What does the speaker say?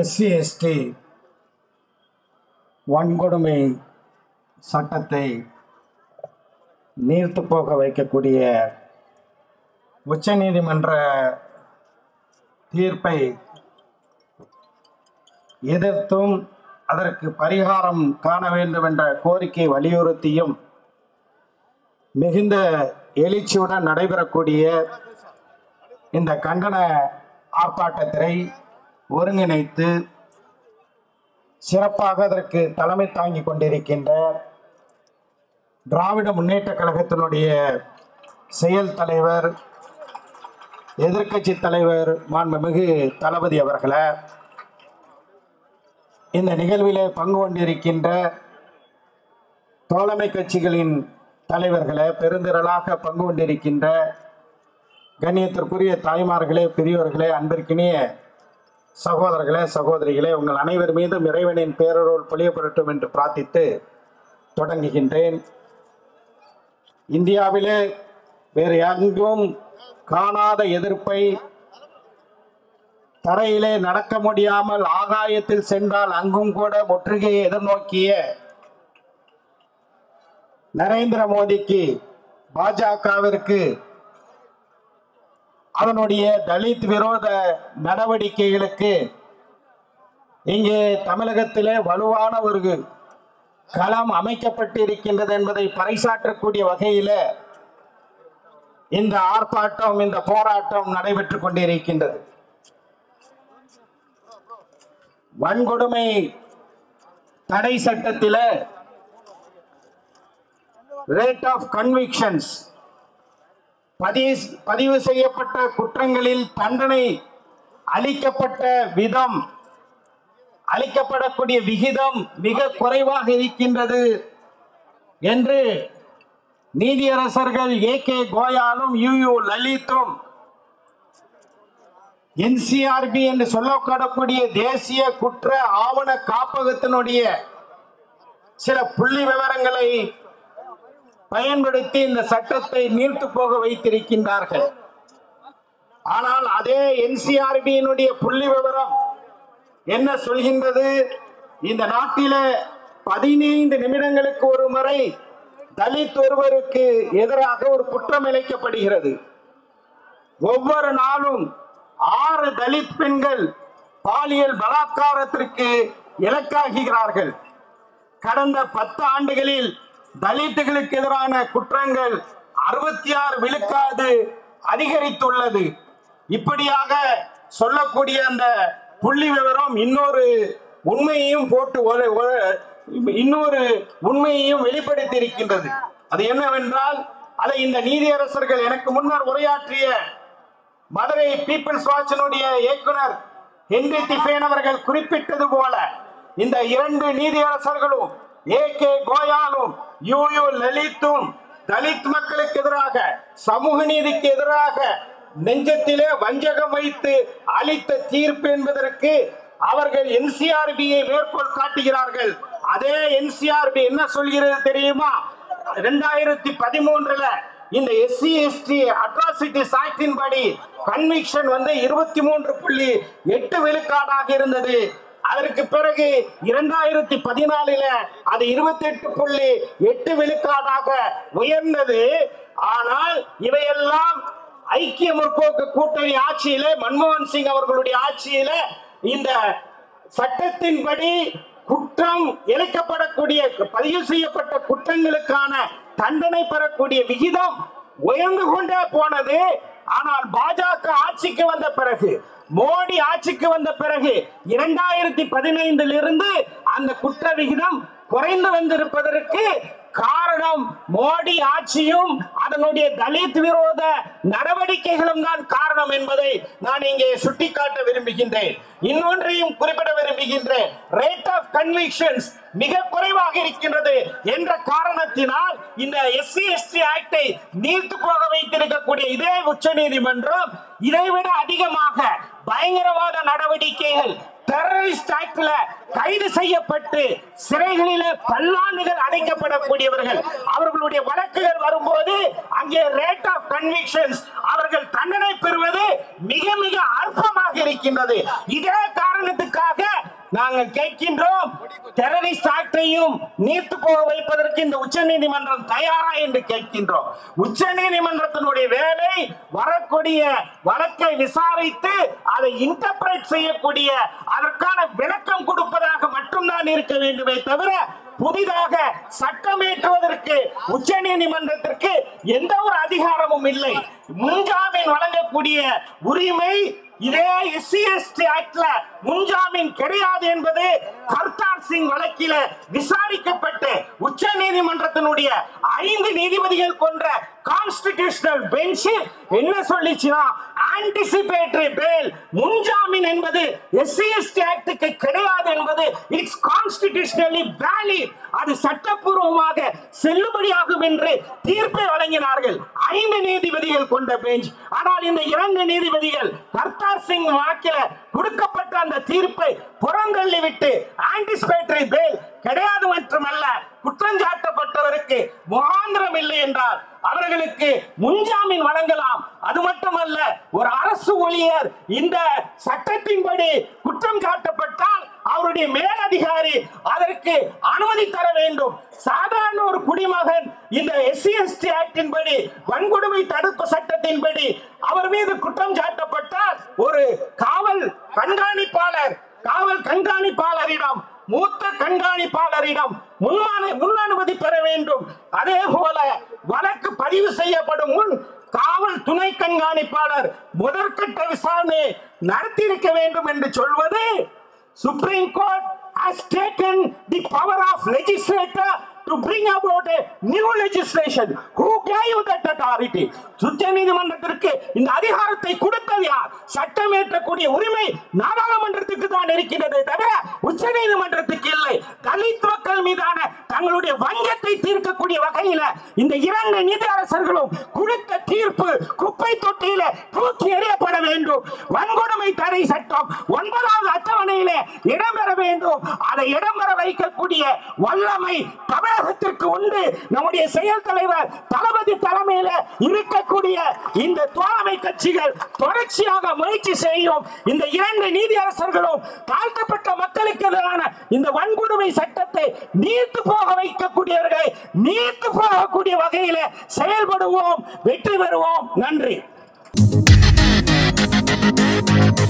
SC ST வன்கொடுமை சட்டத்தை நீர்த்து போக வைக்கக்கூடிய உச்சநீதிமன்ற தீர்ப்பை எதிர்த்தும் அதற்கு பரிகாரம் காண வேண்டும் என்ற கோரிக்கை வலியுறுத்தியும் மிகுந்த எழுச்சியுடன் நடைபெறக்கூடிய இந்த கண்டன ஆர்ப்பாட்டத்தை ஒருங்கிணைத்து சிறப்பாக அதற்கு தலைமை தாங்கி கொண்டிருக்கின்ற திராவிட முன்னேற்ற கழகத்தினுடைய செயல் தலைவர் எதிர்க்கட்சி தலைவர் மாண்புமிகு தளபதி அவர்களை இந்த நிகழ்விலே பங்கு கொண்டிருக்கின்ற தோழமை கட்சிகளின் தலைவர்களை பெருந்திரளாக பங்கு கொண்டிருக்கின்ற கண்ணியத்திற்குரிய தாய்மார்களே பெரியவர்களே அன்பிற்கினிய சகோதரர்களே சகோதரிகளே உங்கள் அனைவர் மீதும் இறைவனின் பேரருள் பொழியப்படட்டும் என்று பிரார்த்தித்து தொடங்குகின்றேன் இந்தியாவிலே வேறு எங்கும் காணாத எதிர்ப்பை தரையிலே நடக்க முடியாமல் ஆகாயத்தில் சென்றால் அங்கும் கூட முற்றுகையை எதிர்நோக்கிய நரேந்திர மோடிக்கு பாஜகவிற்கு அதனுடைய தலித் விரோத நடவடிக்கைகளுக்கு இங்கே தமிழகத்திலே வலுவான ஒரு களம் அமைக்கப்பட்டு இருக்கின்றது என்பதை பறைசாற்றக்கூடிய வகையில் இந்த ஆர்ப்பாட்டம் இந்த போராட்டம் நடைபெற்றுக் கொண்டிருக்கின்றது வன்கொடுமை தடை சட்டத்தில ரேட் ஆஃப் கன்விக்ஷன்ஸ் பதிவு செய்யப்பட்ட குற்றங்களில் தண்டனை அளிக்கப்பட்ட விதம் அளிக்கப்படக்கூடிய விகிதம் மிக குறைவாக இருக்கின்றது என்று நீதியரசர்கள் ஏ கே கோயாலும் யூ யூ லலித்தும் என்சிஆர்பி என்று சொல்லப்படக்கூடிய தேசிய குற்ற ஆவண காப்பகத்தினுடைய சில புள்ளி விவரங்களை பயன்படுத்தி இந்த சட்டத்தை நீர்த்து போக வைத்திருக்கின்றார்கள் ஆனால் அதே என்சிஆர்பியினுடைய புள்ளி விவரம் என்ன சொல்கின்றது இந்த நாட்டில பதினைந்து நிமிடங்களுக்கு ஒரு முறை தலித் ஒருவருக்கு எதிராக ஒரு குற்றம் இழைக்கப்படுகிறது ஒவ்வொரு நாளும் ஆறு தலித் பெண்கள் பாலியல் பலாத்காரத்திற்கு இலக்காகிறார்கள் கடந்த பத்து ஆண்டுகளில் தலித்துகளுக்கு எதிரான குற்றங்கள் அறுபத்தி ஆறு விழுக்காது அதிகரித்துள்ளது இப்படியாக சொல்லக்கூடிய அந்த புள்ளி விவரம் இன்னொரு உண்மையையும் போட்டு ஒரு- ஒரு- இன்னொரு உண்மையையும் வெளிப்படுத்தி இருக்கின்றது அது என்னவென்றால் அதை இந்த நீதியரசர்கள் எனக்கு முன்னர் உரையாற்றிய மதுரை பீப்பிள்ஸ் வாட்சினுடைய இயக்குனர் ஹென்றி திஃபேன் அவர்கள் குறிப்பிட்டது போல இந்த இரண்டு நீதியரசர்களும் ஏ கே கோயாலும் யூ யூ லலித்தும் தலித் மக்களுக்கு எதிராக சமூக நீதிக்கு எதிராக நெஞ்சத்திலே வஞ்சகம் வைத்து அளித்த தீர்ப்பு என்பதற்கு அவர்கள் என்சிஆர்பியை மேற்கோள் காட்டுகிறார்கள் அதே என்சிஆர்பி என்ன சொல்கிறது தெரியுமா ரெண்டாயிரத்தி பதிமூன்றுல இந்த எஸ்சி எஸ்டி அட்ராசிட்டிஸ் ஆக்டின் படி கன்விக்ஷன் வந்து இருபத்தி மூன்று புள்ளி எட்டு விழுக்காடாக இருந்தது அதற்கு பிறகு இரண்டாயிரத்தி பதினாலில அது இருபத்தி எட்டு புள்ளி எட்டு விழுக்காடாக உயர்ந்தது ஆனால் இவையெல்லாம் ஐக்கிய முற்போக்கு கூட்டணி ஆட்சியில மன்மோகன் சிங் அவர்களுடைய ஆட்சியில இந்த சட்டத்தின்படி குற்றம் இழைக்கப்படக்கூடிய பதிவு செய்யப்பட்ட குற்றங்களுக்கான தண்டனை பெறக்கூடிய விகிதம் உயர்ந்து கொண்டே போனது ஆனால் பாஜக ஆட்சிக்கு வந்த பிறகு மோடி ஆட்சிக்கு வந்த பிறகு இரண்டாயிரத்தி பதினைந்தில் இருந்து அந்த குற்ற விகிதம் குறைந்து வந்திருப்பதற்கு காரணம் மோடி ஆட்சியும் அதனுடைய தலித் விரோத நடவடிக்கைகளும் தான் காரணம் என்பதை நான் இங்கே சுட்டிக்காட்ட விரும்புகின்றேன் இன்னொன்றையும் குறிப்பிட விரும்புகின்றேன் ரேட் ஆஃப் கன்விக்ஷன்ஸ் மிக குறைவாக இருக்கின்றது என்ற காரணத்தினால் இந்த எஸ்சி எஸ்டி ஆக்டை நீர்த்து போக வைத்திருக்கக்கூடிய இதே உச்ச நீதிமன்றம் இதைவிட அதிகமாக பயங்கரவாத நடவடிக்கைகள் டெரரிஸ்ட் ஆக்ட்ல கைது செய்யப்பட்டு சிறைகளில பல்லாண்டுகள் அடைக்கப்படக்கூடியவர்கள் அவர்களுடைய வழக்குகள் வரும்போது அங்கே ரேட் ஆஃப் கன்விக்ஷன்ஸ் அவர்கள் தண்டனை பெறுவது மிக மிக அற்பமாக இருக்கின்றது இதே காரணத்துக்காக நாங்கள் கேட்கின்றோம் டெரரிஸ்ட் ஆக்டையும் நீர்த்து போக வைப்பதற்கு இந்த உச்சநீதிமன்றம் தயாரா என்று கேட்கின்றோம் உச்சநீதிமன்றத்தினுடைய வேலை வரக்கூடிய வழக்கை விசாரித்து அதை இன்டர்பிரேட் செய்யக்கூடிய அதற்கான விளக்கம் கொடுப்பதாக மட்டும்தான் இருக்க வேண்டுமே தவிர புதிதாக சட்டமேற்றுவதற்கு உச்சநீதிமன்றத்திற்கு எந்த ஒரு அதிகாரமும் இல்லை முன்ஜாமீன் வழங்கக்கூடிய உரிமை இதே எஸ்சி எஸ்டி ஆக்ட்ல முன்ஜாமீன் கிடையாது என்பது கர்த்தார் சிங் வழக்கில விசாரிக்கப்பட்டு உச்ச நீதிமன்றத்தினுடைய ஐந்து நீதிபதிகள் கொண்ட கான்ஸ்டிடியூஷனல் பெஞ்ச் என்ன சொல்லிச்சுன்னா ஆன்டிசிபேட்டரி பேல் முன்ஜாமீன் என்பது எஸ்சி எஸ்டி ஆக்டுக்கு கிடையாது என்பது இட்ஸ் கான்ஸ்டிடியூஷனலி வேலிட் அது சட்டப்பூர்வமாக செல்லுபடியாகும் என்று தீர்ப்பை வழங்கினார்கள் ஐந்து நீதிபதிகள் கொண்ட பெஞ்ச் ஆனால் இந்த இரண்டு நீதிபதிகள் கர்த்தார் சிங் வழக்கில கொடுக்கப்பட்ட அந்த தீர்ப்பை புறந்தள்ளி விட்டு ஆன்டிசிபேட்டரி பேல் கிடையாது மட்டுமல்ல குற்றஞ்சாட்டப்பட்டவருக்கு முகாந்திரம் இல்லை என்றால் அவர்களுக்கு முன்ஜாமீன் வழங்கலாம் அது மட்டுமல்ல ஒரு அரசு ஊழியர் இந்த சட்டத்தின்படி குற்றம் சாட்டப்பட்டால் அவருடைய மேலதிகாரி அதற்கு அனுமதி தர வேண்டும் சாதாரண ஒரு குடிமகன் இந்த எஸ்சி எஸ்டி ஆக்டின் படி வன்கொடுமை தடுப்பு சட்டத்தின்படி அவர் மீது குற்றம் சாட்டப்பட்டால் ஒரு காவல் கண்காணிப்பாளர் காவல் கண்காணிப்பாளரிடம் மூத்த கண்காணிப்பாளரிடம் முன்மான முன் அனுமதி பெற வேண்டும் அதே போல வழக்கு பதிவு செய்யப்படும் முன் காவல் துணை கண்காணிப்பாளர் முதற்கட்ட விசாரணை நடத்தியிருக்க வேண்டும் என்று சொல்வது supreme court has taken the power of legislator to bring about a new legislation who gave that authority உச்ச நீதிமன்றத்திற்கு இந்த அதிகாரத்தை கொடுத்தது யார் சட்டம் ஏற்றக்கூடிய உரிமை நாடாளுமன்றத்துக்கு தான் இருக்கிறது தவிர உச்ச நீதிமன்றத்துக்கு இல்லை தலித் மக்கள் மீதான தங்களுடைய வங்கத்தை தீர்க்கக்கூடிய வகையில இந்த இரண்டு நீதி அரசர்களும் கொடுத்த தீர்ப்பு குப்பை தொட்டியில தூக்கி எறியப்பட வேண்டும் வன்கொடுமை தடை சட்டம் ஒன்பதாவது அட்டவணையிலே இடம்பெற வேண்டும் அதை இடம்பெற வைக்கக்கூடிய வல்லமை தமிழகத்திற்கு உண்டு நம்முடைய செயல் தலைவர் தளபதி தலைமையில இருக்கக்கூடிய இந்த தோழமை கட்சிகள் தொடர்ச்சியாக முயற்சி செய்யும் இந்த இரண்டு நீதியரசர்களும் தாழ்த்தப்பட்ட மக்களுக்கு எதிரான இந்த வன்கொடுமை சட்டத்தை நீர்த்து போக வைக்கக்கூடியவர்களை நீர்த்து போகக்கூடிய வகையில செயல்படுவோம் வெற்றி பெறுவோம் நன்றி